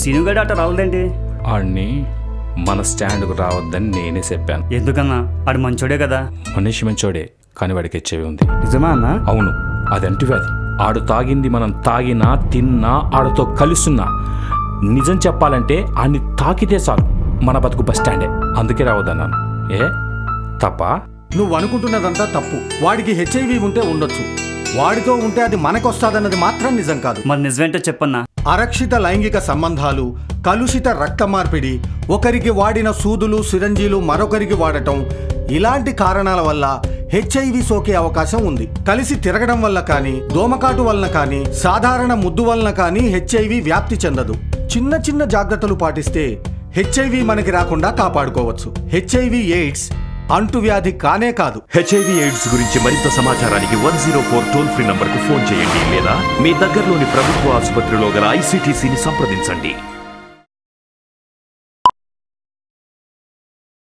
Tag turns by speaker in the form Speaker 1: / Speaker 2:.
Speaker 1: సీనుగడ అట్ట రావద్దేంటి
Speaker 2: ఆడిని మన స్టాండ్కు రావద్దని నేనే చెప్పాను
Speaker 1: ఎందుకన్నా ఆడు మంచోడే కదా
Speaker 2: మనిషి మంచోడే కానీ వాడికి హెచ్ఐవి ఉంది
Speaker 1: నిజమా అన్నా
Speaker 2: అవును అది అంటువ్యాధి ఆడు తాగింది మనం తాగినా తిన్నా ఆడుతో కలుస్తున్నా నిజం చెప్పాలంటే ఆడిని తాకితే చాలు మన బతుకు బస్ స్టాండే అందుకే రావద్దన్నాను ఏ తప్ప
Speaker 3: నువ్వు అనుకుంటున్నదంతా తప్పు వాడికి హెచ్ఐవి ఉంటే ఉండొచ్చు వాడితో ఉంటే అది మనకొస్తాదన్నది మాత్రం నిజం కాదు
Speaker 1: మరి నిజమేంటో చెప్పన్నా
Speaker 3: అరక్షిత లైంగిక సంబంధాలు కలుషిత రక్త మార్పిడి ఒకరికి వాడిన సూదులు సిరంజీలు మరొకరికి వాడటం ఇలాంటి కారణాల వల్ల హెచ్ఐవి సోకే అవకాశం ఉంది కలిసి తిరగడం వల్ల కానీ దోమకాటు వలన కానీ సాధారణ ముద్దు వలన కానీ హెచ్ఐవి వ్యాప్తి చెందదు చిన్న చిన్న జాగ్రత్తలు పాటిస్తే హెచ్ఐవి మనకి రాకుండా కాపాడుకోవచ్చు హెచ్ఐవి ఎయిడ్స్ అంటువ్యాధి కానే కాదు
Speaker 4: హెచ్ఐవి ఎయిడ్స్ గురించి మరింత సమాచారానికి one zero four toll free నంబర్కు ఫోన్ చేయండి లేదా మీ దగ్గరలోని ప్రభుత్వ ఆసుపత్రిలో గల ఐసీటీసీని సంప్రదించండి